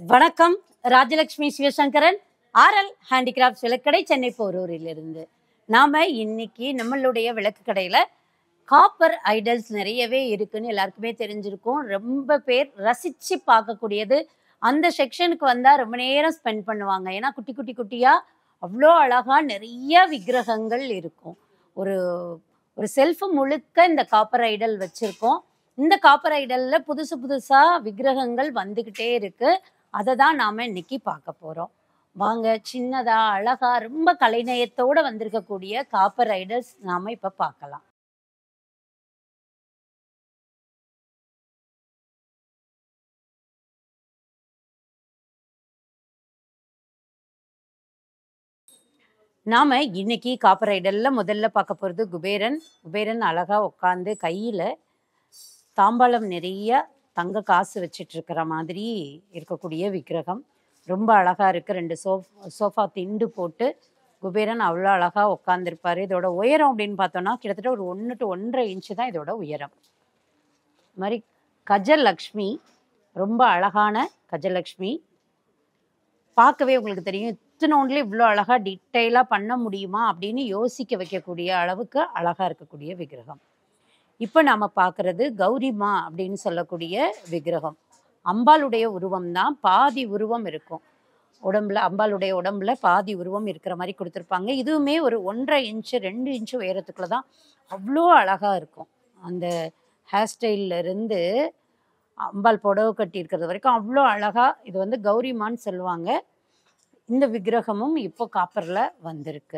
வணக்கம் Rajalakshmi Sivasankaran RL handicrafts Vilakkadai Chennai போரூரிலிருந்து நாம இன்னைக்கு நம்மளுடைய விளக்கு கடையில காப்பர் ஐடல்ஸ் நிறையவே இருக்குன்னு எல்லாருக்குமே தெரிஞ்சிருக்கும் ரொம்ப பேர் ரசிச்சு பார்க்கக்கூடியது அந்த செக்ஷனுக்கு வந்தா ரொம்ப நேரம் ஸ்பெண்ட் பண்ணுவாங்க ஏன்னா குட்டி குட்டி குட்டியா அவ்வளோ அழகா நிறைய விக்கிரகங்கள் இருக்கும் ஒரு ஒரு செல்ஃப் முழுக்க இந்த காப்பர் ஐடல் வச்சிருக்கோம் இந்த காப்பர் ஐடல்ல புதுசு புதுசா விக்கிரகங்கள் வந்துகிட்டே இருக்கு அதை தான் நாம இன்னைக்கு பார்க்க போறோம் வாங்க சின்னதா அழகா ரொம்ப கலைநயத்தோட வந்திருக்கக்கூடிய காப்பர் ஐடல்ஸ் நாம இப்ப பார்க்கலாம் நாம இன்னைக்கு காப்பர் ஐடல்ல முதல்ல பார்க்க போறது குபேரன் குபேரன் அழகா உட்காந்து கையில தாம்பாளம் நிறைய தங்க காசு வச்சிட்டு இருக்கிற மாதிரி இருக்கக்கூடிய விக்கிரகம் ரொம்ப அழகா இருக்கு ரெண்டு சோஃப் சோஃபா திண்டு போட்டு குபேரன் அவ்வளோ அழகா உட்காந்துருப்பாரு இதோட உயரம் அப்படின்னு பார்த்தோம்னா கிட்டத்தட்ட ஒரு ஒன்று டு ஒன்றரை இன்ச்சு தான் இதோட உயரம் இது மாதிரி கஜலக்ஷ்மி ரொம்ப அழகான கஜலக்ஷ்மி பார்க்கவே உங்களுக்கு தெரியும் இத்தனோண்டுல இவ்வளோ அழகா டீட்டெயிலாக பண்ண முடியுமா அப்படின்னு யோசிக்க வைக்கக்கூடிய அளவுக்கு அழகா இருக்கக்கூடிய விக்கிரகம் இப்போ நாம பார்க்கறது கௌரிமா அப்படின்னு சொல்லக்கூடிய விக்கிரகம் அம்பாளுடைய உருவம் தான் பாதி உருவம் இருக்கும் உடம்புல அம்பாளுடைய உடம்புல பாதி உருவம் இருக்கிற மாதிரி கொடுத்துருப்பாங்க இதுவுமே ஒரு ஒன்றரை இன்ச்சு ரெண்டு இன்ச்சு உயரத்துக்குள்ள தான் அவ்வளோ அழகா இருக்கும் அந்த ஹேர் ஸ்டைல்ல இருந்து அம்பாள் புடவை கட்டி இருக்கிறது வரைக்கும் அவ்வளோ அழகா இது வந்து கௌரிமான்னு சொல்லுவாங்க இந்த விக்கிரகமும் இப்போ காப்பர்ல வந்திருக்கு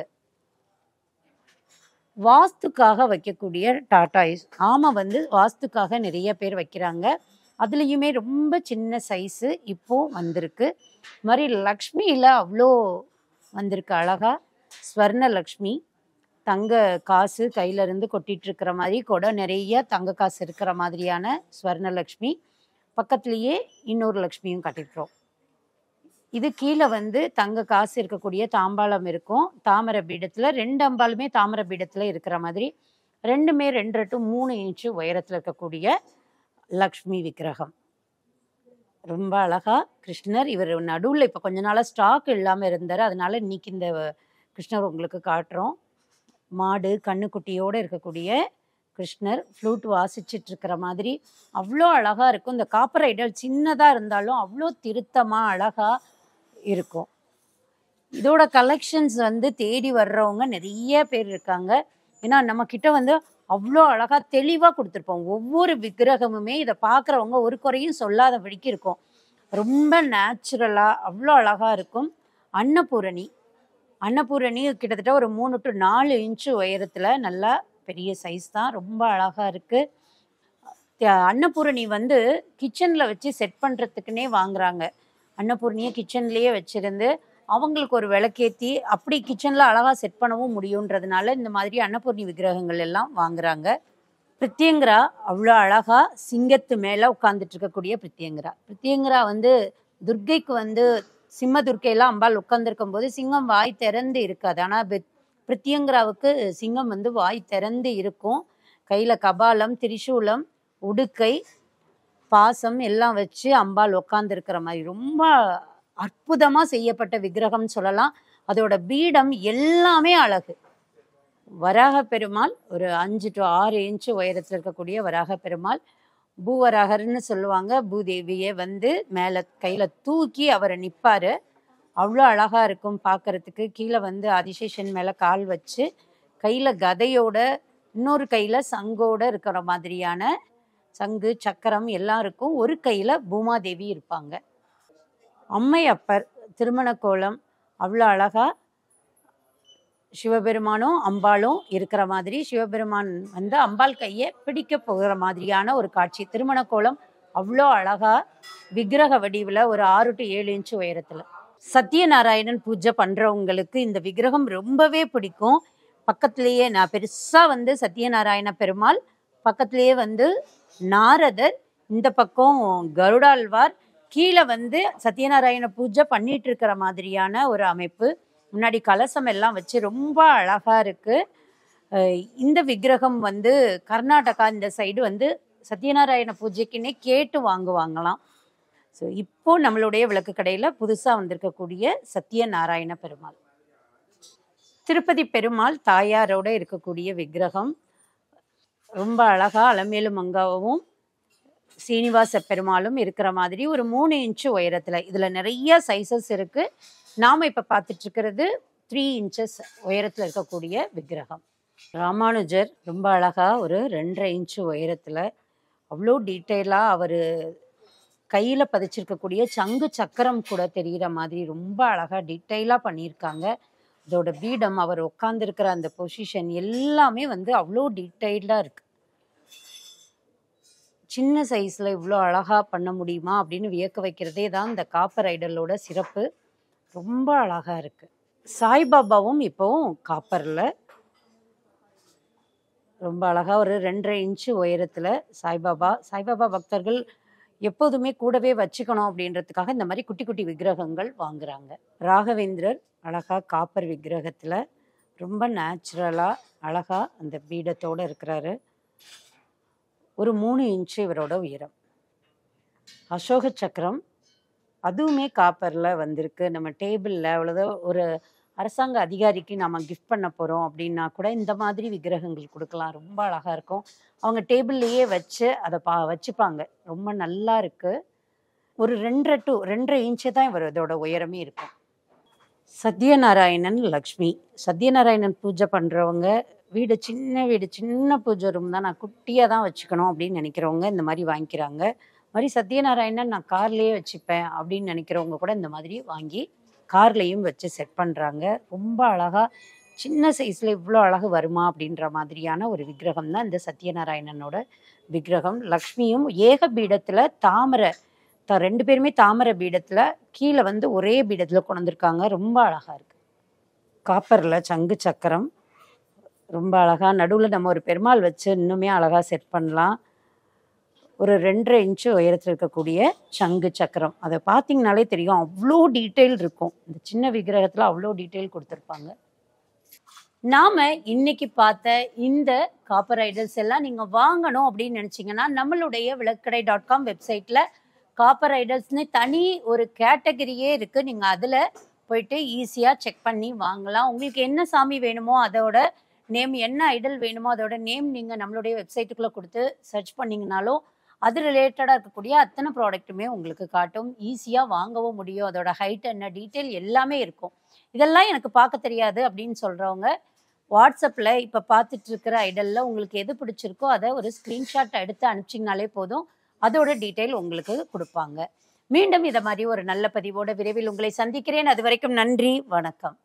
வாஸ்துக்காக வைக்கக்கூடிய டாட்டாய்ஸ் ஆமை வந்து வாஸ்துக்காக நிறைய பேர் வைக்கிறாங்க அதுலேயுமே ரொம்ப சின்ன சைஸு இப்போ வந்திருக்கு இது மாதிரி லக்ஷ்மியில் அவ்வளோ வந்திருக்கு அழகா ஸ்வர்ண லக்ஷ்மி தங்க காசு கையில இருந்து கொட்டிட்டு இருக்கிற மாதிரி கூட நிறைய தங்க காசு இருக்கிற மாதிரியான ஸ்வர்ண லக்ஷ்மி பக்கத்துலேயே இன்னொரு லக்ஷ்மியும் காட்டியிருக்கிறோம் இது கீழே வந்து தங்க காசு இருக்கக்கூடிய தாம்பாளம் இருக்கும் தாமரை பீடத்தில் ரெண்டு அம்பாலுமே தாமரை பீடத்தில் இருக்கிற மாதிரி ரெண்டுமே ரெண்டு டு மூணு இன்ச்சு உயரத்தில் இருக்கக்கூடிய லக்ஷ்மி விக்கிரகம் ரொம்ப அழகா கிருஷ்ணர் இவர் நடுவில் இப்போ கொஞ்ச நாளாக ஸ்டாக் இல்லாமல் இருந்தார் அதனால இன்னைக்கு இந்த கிருஷ்ணர் உங்களுக்கு காட்டுறோம் மாடு கண்ணுக்குட்டியோடு இருக்கக்கூடிய கிருஷ்ணர் ஃப்ளூட் வாசிச்சிட்டு இருக்கிற மாதிரி அவ்வளோ அழகா இருக்கும் இந்த காப்பர் ஐடல் சின்னதாக இருந்தாலும் அவ்வளோ திருத்தமாக அழகா இருக்கும் இதோட கலெக்ஷன்ஸ் வந்து தேடி வர்றவங்க நிறைய பேர் இருக்காங்க ஏன்னா நம்ம கிட்ட வந்து அவ்வளோ அழகா தெளிவாக கொடுத்துருப்போம் ஒவ்வொரு விக்கிரகமுமே இதை பார்க்குறவங்க ஒரு குறையும் சொல்லாதபடிக்கு இருக்கும் ரொம்ப நேச்சுரலாக அவ்வளோ அழகா இருக்கும் அன்னபூரணி அன்னபூரணி கிட்டத்தட்ட ஒரு மூணு டு நாலு இன்ச்சு உயரத்தில் நல்லா பெரிய சைஸ் தான் ரொம்ப அழகா இருக்கு த- அன்னபூரணி வந்து கிச்சனில் வச்சு செட் பண்ணுறதுக்குன்னே வாங்குறாங்க அன்னபூரணியை கிச்சன்லேயே வச்சிருந்து அவங்களுக்கு ஒரு விளக்கேத்தி அப்படி கிச்சனில் அழகாக செட் பண்ணவும் முடியுன்றதுனால இந்த மாதிரி அன்னபூர்ணி விக்கிரகங்கள் எல்லாம் வாங்குறாங்க பிரித்தியங்கரா அவ்வளோ அழகா சிங்கத்து மேலே உட்காந்துட்டு இருக்கக்கூடிய பிரித்தியங்கரா பிரித்தியங்கரா வந்து துர்க்கைக்கு வந்து சிம்ம துர்க்கையெல்லாம் அம்பாள் உட்காந்துருக்கும் போது சிங்கம் வாய் திறந்து இருக்காது ஆனால் பிரித்தியங்கராவுக்கு சிங்கம் வந்து வாய் திறந்து இருக்கும் கையில் கபாலம் திரிசூலம் உடுக்கை பாசம் எல்லாம் வச்சு அம்பாள் உட்காந்துருக்கிற மாதிரி ரொம்ப அற்புதமாக செய்யப்பட்ட விக்கிரகம்னு சொல்லலாம் அதோட பீடம் எல்லாமே அழகு வராக பெருமாள் ஒரு அஞ்சு டு ஆறு இன்ச்சு உயரத்தில் இருக்கக்கூடிய வராக பெருமாள் பூவராகர்னு சொல்லுவாங்க பூதேவியை வந்து மேலே கையில் தூக்கி அவரை நிற்பாரு அவ்வளோ அழகா இருக்கும் பார்க்கறதுக்கு கீழே வந்து ஆதிசேஷன் மேலே கால் வச்சு கையில் கதையோட இன்னொரு கையில் சங்கோட இருக்கிற மாதிரியான சங்கு சக்கரம் எல்லாம் இருக்கும் ஒரு கையில் பூமாதேவி இருப்பாங்க அம்மை அப்பர் திருமண கோலம் அவ்வளோ அழகா சிவபெருமானும் அம்பாளும் இருக்கிற மாதிரி சிவபெருமான் வந்து அம்பாள் கையை பிடிக்க போகிற மாதிரியான ஒரு காட்சி திருமண கோலம் அவ்வளோ அழகா விக்கிரக வடிவில் ஒரு ஆறு டு ஏழு இன்ச்சு உயரத்தில் சத்யநாராயணன் பூஜை பண்ணுறவங்களுக்கு இந்த விக்கிரகம் ரொம்பவே பிடிக்கும் பக்கத்துலேயே நான் பெருசாக வந்து சத்யநாராயண பெருமாள் பக்கத்துலேயே வந்து நாரதர் இந்த பக்கம் கருடாழ்வார் கீழே வந்து சத்யநாராயண பூஜை பண்ணிட்டு இருக்கிற மாதிரியான ஒரு அமைப்பு முன்னாடி கலசம் எல்லாம் வச்சு ரொம்ப அழகா இருக்கு அஹ் இந்த விக்கிரகம் வந்து கர்நாடகா இந்த சைடு வந்து சத்யநாராயண பூஜைக்குன்னே கேட்டு வாங்குவாங்களாம் ஸோ இப்போ நம்மளுடைய விளக்கு கடையில் புதுசாக வந்திருக்கக்கூடிய சத்யநாராயண பெருமாள் திருப்பதி பெருமாள் தாயாரோட இருக்கக்கூடிய விக்கிரகம் ரொம்ப அழகா அலமேலு மங்காவும் சீனிவாச பெருமாளும் இருக்கிற மாதிரி ஒரு மூணு இன்ச்சு உயரத்தில் இதில் நிறைய சைஸஸ் இருக்குது நாம் இப்போ பார்த்துட்டு இருக்கிறது த்ரீ இன்ச்சஸ் உயரத்தில் இருக்கக்கூடிய விக்கிரகம் ராமானுஜர் ரொம்ப அழகா ஒரு ரெண்டரை இன்ச்சு உயரத்தில் அவ்வளோ டீட்டெயிலாக அவர் கையில் பதிச்சிருக்கக்கூடிய சங்கு சக்கரம் கூட தெரிகிற மாதிரி ரொம்ப அழகாக டீட்டெயிலாக பண்ணியிருக்காங்க இதோட பீடம் அவர் உட்காந்துருக்கிற அந்த பொசிஷன் எல்லாமே வந்து அவ்வளோ டீட்டெயில்டாக இருக்கு சின்ன சைஸில் இவ்வளோ அழகாக பண்ண முடியுமா அப்படின்னு வியக்க வைக்கிறதே தான் இந்த காப்பர் ஐடலோட சிறப்பு ரொம்ப அழகாக இருக்கு சாய்பாபாவும் இப்போவும் காப்பரில் ரொம்ப அழகாக ஒரு ரெண்டரை இன்ச்சு உயரத்தில் சாய்பாபா சாய்பாபா பக்தர்கள் எப்போதுமே கூடவே வச்சுக்கணும் அப்படின்றதுக்காக இந்த மாதிரி குட்டி குட்டி விக்கிரகங்கள் வாங்குறாங்க ராகவேந்திரர் அழகா காப்பர் விக்கிரகத்தில் ரொம்ப நேச்சுரலாக அழகா அந்த பீடத்தோட இருக்கிறாரு ஒரு மூணு இன்ச்சு இவரோட உயரம் அசோக சக்கரம் அதுவுமே காப்பரில் வந்திருக்கு நம்ம டேபிளில் அவ்வளோதான் ஒரு அரசாங்க அதிகாரிக்கு நம்ம கிஃப்ட் பண்ண போகிறோம் அப்படின்னா கூட இந்த மாதிரி விக்கிரகங்கள் கொடுக்கலாம் ரொம்ப அழகாக இருக்கும் அவங்க டேபிள்லேயே வச்சு அதை பா வச்சுப்பாங்க ரொம்ப நல்லா இருக்கு ஒரு ரெண்டரை டு ரெண்டரை இன்ச்சு தான் இவர் இதோட உயரமே இருக்கும் சத்யநாராயணன் லக்ஷ்மி சத்யநாராயணன் பூஜை பண்ணுறவங்க வீடு சின்ன வீடு சின்ன பூஜை ரூம் தான் நான் குட்டியாக தான் வச்சுக்கணும் அப்படின்னு நினைக்கிறவங்க இந்த மாதிரி வாங்கிக்கிறாங்க மாதிரி சத்யநாராயணன் நான் கார்லேயே வச்சுப்பேன் அப்படின்னு நினைக்கிறவங்க கூட இந்த மாதிரி வாங்கி கார்லேயும் வச்சு செட் பண்ணுறாங்க ரொம்ப அழகாக சின்ன சைஸில் இவ்வளோ அழகு வருமா அப்படின்ற மாதிரியான ஒரு விக்கிரகம் தான் இந்த சத்யநாராயணனோட விக்கிரகம் லக்ஷ்மியும் ஏக பீடத்தில் தாமரை த ரெண்டு பேருமே தாமரை பீடத்தில் கீழே வந்து ஒரே பீடத்தில் கொண்டிருக்காங்க ரொம்ப அழகாக இருக்கு காப்பரில் சங்கு சக்கரம் ரொம்ப அழகாக நடுவில் நம்ம ஒரு பெருமாள் வச்சு இன்னுமே அழகாக செட் பண்ணலாம் ஒரு ரெண்டரை இன்ச்சு உயரத்தில் இருக்கக்கூடிய சங்கு சக்கரம் அதை பார்த்தீங்கனாலே தெரியும் அவ்வளோ டீட்டெயில் இருக்கும் இந்த சின்ன விக்கிரகத்தில் அவ்வளோ டீட்டெயில் கொடுத்துருப்பாங்க நாம இன்னைக்கு பார்த்த இந்த காப்பர் ஐடல்ஸ் எல்லாம் நீங்க வாங்கணும் அப்படின்னு நினைச்சீங்கன்னா நம்மளுடைய விளக்கடை டாட் காம் வெப்சைட்ல காப்பர் ஐடல்ஸ்னு தனி ஒரு கேட்டகரியே இருக்கு நீங்க அதுல போயிட்டு ஈஸியா செக் பண்ணி வாங்கலாம் உங்களுக்கு என்ன சாமி வேணுமோ அதோட நேம் என்ன ஐடல் வேணுமோ அதோட நேம் நீங்க நம்மளுடைய வெப்சைட்டுக்குள்ள கொடுத்து சர்ச் பண்ணீங்கனாலும் அது ரிலேட்டடாக இருக்கக்கூடிய அத்தனை ப்ராடக்ட்டுமே உங்களுக்கு காட்டும் ஈஸியாக வாங்கவும் முடியும் அதோட ஹைட் என்ன டீட்டெயில் எல்லாமே இருக்கும் இதெல்லாம் எனக்கு பார்க்க தெரியாது அப்படின்னு சொல்கிறவங்க வாட்ஸ்அப்பில் இப்போ பார்த்துட்டு இருக்கிற ஐடலில் உங்களுக்கு எது பிடிச்சிருக்கோ அதை ஒரு ஸ்க்ரீன்ஷாட் எடுத்து அனுப்பிச்சிங்கனாலே போதும் அதோட டீட்டெயில் உங்களுக்கு கொடுப்பாங்க மீண்டும் இதை மாதிரி ஒரு நல்ல பதிவோட விரைவில் உங்களை சந்திக்கிறேன் அது வரைக்கும் நன்றி வணக்கம்